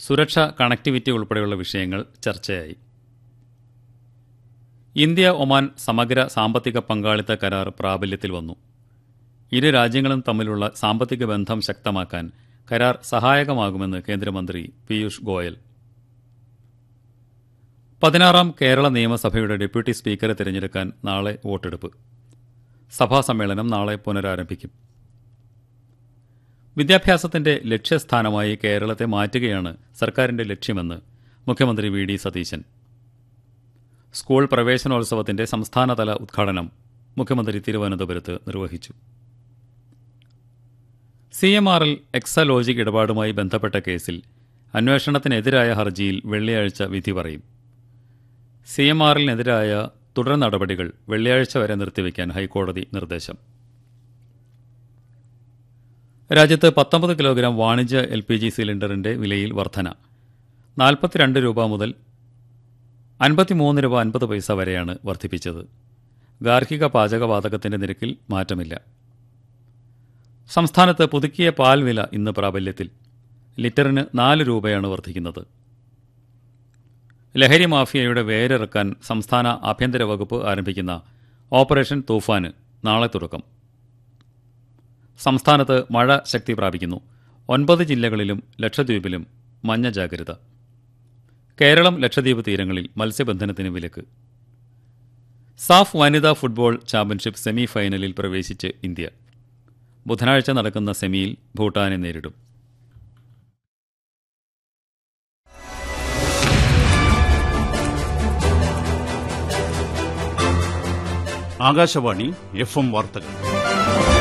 സുരക്ഷ കണക്ടിവിറ്റി ഉൾപ്പെടെയുള്ള വിഷയങ്ങൾ ചർച്ചയായി ഇന്ത്യ ഒമാൻ സമഗ്ര സാമ്പത്തിക പങ്കാളിത്ത കരാർ പ്രാബല്യത്തിൽ വന്നു ഇരു രാജ്യങ്ങളും തമ്മിലുള്ള സാമ്പത്തിക ബന്ധം ശക്തമാക്കാൻ കരാർ സഹായകമാകുമെന്ന് കേന്ദ്രമന്ത്രി പീയൂഷ് ഗോയൽ പതിനാറാം കേരള നിയമസഭയുടെ ഡെപ്യൂട്ടി സ്പീക്കറെ തിരഞ്ഞെടുക്കാൻ നാളെ വോട്ടെടുപ്പ് സഭാ സമ്മേളനം നാളെ പുനരാരംഭിക്കും വിദ്യാഭ്യാസത്തിന്റെ ലക്ഷ്യസ്ഥാനമായി കേരളത്തെ മാറ്റുകയാണ് സർക്കാരിന്റെ ലക്ഷ്യമെന്ന് മുഖ്യമന്ത്രി വി ഡി സതീശൻ സ്കൂൾ പ്രവേശനോത്സവത്തിന്റെ സംസ്ഥാനതല ഉദ്ഘാടനം മുഖ്യമന്ത്രി തിരുവനന്തപുരത്ത് നിർവഹിച്ചു C M R L Exalogic ഇടപാടുമായി ബന്ധപ്പെട്ട കേസിൽ അന്വേഷണത്തിനെതിരായ ഹർജിയിൽ വെള്ളിയാഴ്ച വിധി പറയും സി എം ആർ എല്ലിനെതിരായ തുടർ നടപടികൾ വെള്ളിയാഴ്ച വരെ നിർത്തിവെക്കാൻ ഹൈക്കോടതി നിർദ്ദേശം രാജ്യത്ത് പത്തൊമ്പത് കിലോഗ്രാം വാണിജ്യ എൽ പി ജി സിലിണ്ടറിന്റെ വിലയിൽ വർധന നാൽപ്പത്തിരണ്ട് രൂപ മുതൽ അൻപത്തിമൂന്ന് രൂപ അൻപത് പൈസ വരെയാണ് വർദ്ധിപ്പിച്ചത് ഗാർഹിക പാചകവാതകത്തിന്റെ നിരക്കിൽ മാറ്റമില്ല സംസ്ഥാനത്ത് പുതുക്കിയ പാൽ വില ഇന്ന് പ്രാബല്യത്തിൽ ലിറ്ററിന് നാല് രൂപയാണ് വർദ്ധിക്കുന്നത് ലഹരി മാഫിയയുടെ വേരിറക്കാൻ സംസ്ഥാന ആഭ്യന്തര വകുപ്പ് ആരംഭിക്കുന്ന ഓപ്പറേഷൻ തൂഫാന് നാളെ തുടക്കം സംസ്ഥാനത്ത് മഴ ശക്തി പ്രാപിക്കുന്നു ഒൻപത് ജില്ലകളിലും ലക്ഷദ്വീപിലും മഞ്ഞ ജാഗ്രത കേരളം ലക്ഷദ്വീപ് തീരങ്ങളിൽ മത്സ്യബന്ധനത്തിന് വിലക്ക് സാഫ് വനിതാ ഫുട്ബോൾ ചാമ്പ്യൻഷിപ്പ് സെമി ഫൈനലിൽ പ്രവേശിച്ച് ഇന്ത്യ ബുധനാഴ്ച നടക്കുന്ന സെമിയിൽ ഭൂട്ടാനെ നേരിടും ആകാശവാണി എഫ് എം വാർത്തകൾ